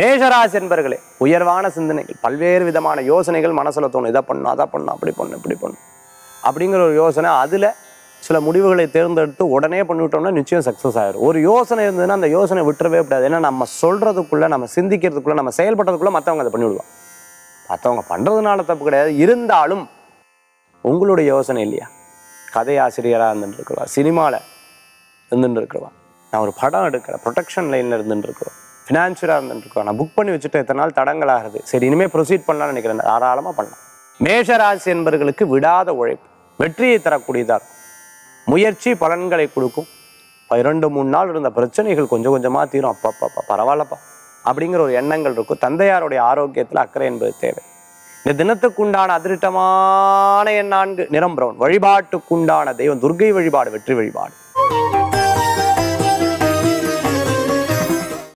மேஷராசி என்பர்களே உயர்வான சிந்தனைகள் பல்வேறு விதமான யோசனைகள் மனசுல தோணும் இதை பண்ணும் அதை பண்ணும் அப்படி பண்ணும் இப்படி பண்ணும் அப்படிங்கிற ஒரு யோசனை அதுல சில முடிவுகளை தேர்ந்தெடுத்து உடனே பண்ணிவிட்டோம்னா நிச்சயம் சக்ஸஸ் ஆயிடும் ஒரு யோசனை இருந்ததுன்னா அந்த யோசனை விட்டுறவே கூடாது ஏன்னா நம்ம சொல்றதுக்குள்ள நம்ம சிந்திக்கிறதுக்குள்ள நம்ம செயல்படுறதுக்குள்ள மற்றவங்க அதை பண்ணிவிடுவாங்க மற்றவங்க பண்றதுனால தப்பு கிடையாது இருந்தாலும் உங்களுடைய யோசனை இல்லையா கதை ஆசிரியராக இருந்துட்டு இருக்கிறவா சினிமாவில் இருந்துட்டு இருக்கிறவா நான் ஒரு படம் எடுக்கிறேன் ப்ரொடெக்ஷன் லைனில் இருந்துட்டு இருக்கிறோம் ஃபினான்ஷியலாக இருந்துட்டு இருக்கிறோம் நான் புக் பண்ணி வச்சுட்டு எத்தனை நாள் தடங்கள் ஆகுது சரி இனிமேல் ப்ரொசீட் பண்ணலாம்னு நினைக்கிறேன் தாராளமாக பண்ணலாம் மேஷராசி என்பவர்களுக்கு விடாத உழைப்பு வெற்றியை தரக்கூடியதாக இருக்கும் முயற்சி பலன்களை கொடுக்கும் இப்ப இரண்டு மூணு நாள் இருந்த பிரச்சனைகள் கொஞ்சம் கொஞ்சமாக தீரும் அப்பா அப்பா பரவாயில்லப்பா அப்படிங்கிற ஒரு எண்ணங்கள் இருக்கும் தந்தையாருடைய ஆரோக்கியத்தில் அக்கறை என்பது தேவை இந்த தினத்துக்குண்டான அதிருட்டமான எண் நான்கு நிறம் பிரவுன் வழிபாட்டுக்குண்டான தெய்வம் துர்க்கை வழிபாடு வெற்றி வழிபாடு